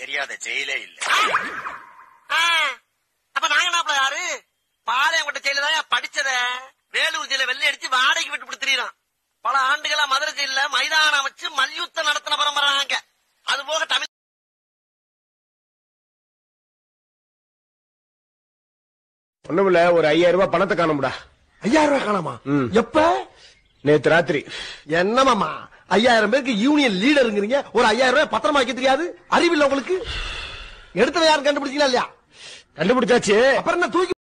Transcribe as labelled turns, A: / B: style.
A: தெரியாத ஜெயிலே இல்ல
B: ஆ, அப்ப நாங்க நாப்பல யாரு பாளையங்கோட்டை ஜெயில தான் படிச்சத வேலூர் ஜெயில வெள்ளை அடிச்சு வாடகைக்கு விட்டு திரியறான் பல ஆண்டுகளா மதுரை ஜெயில மைதானம் அமைச்சு மல்யுத்தம் நடத்தின பரம்பராங்க அது போக தமிழ்
C: ஒண்ணுமில்ல ஒரு ஐயாயிரம் ரூபாய் பணத்தை காணும்டா
D: ஐயாயிரம் ரூபாய் காணாமா
C: ம்.
D: எப்ப
C: நேத்து ராத்திரி
D: என்னமாமா ஐயாயிரம் பேருக்கு யூனியன் லீடருங்கிறீங்க ஒரு ஐயாயிரம் ரூபாய் பத்திரமா வைக்க தெரியாது அறிவில்லை உங்களுக்கு எடுத்தவன் யாரும் கண்டுபிடிச்சீங்களா இல்லையா
C: கண்டுபிடிச்சாச்சு
D: அப்புறம் என்ன தூக்கி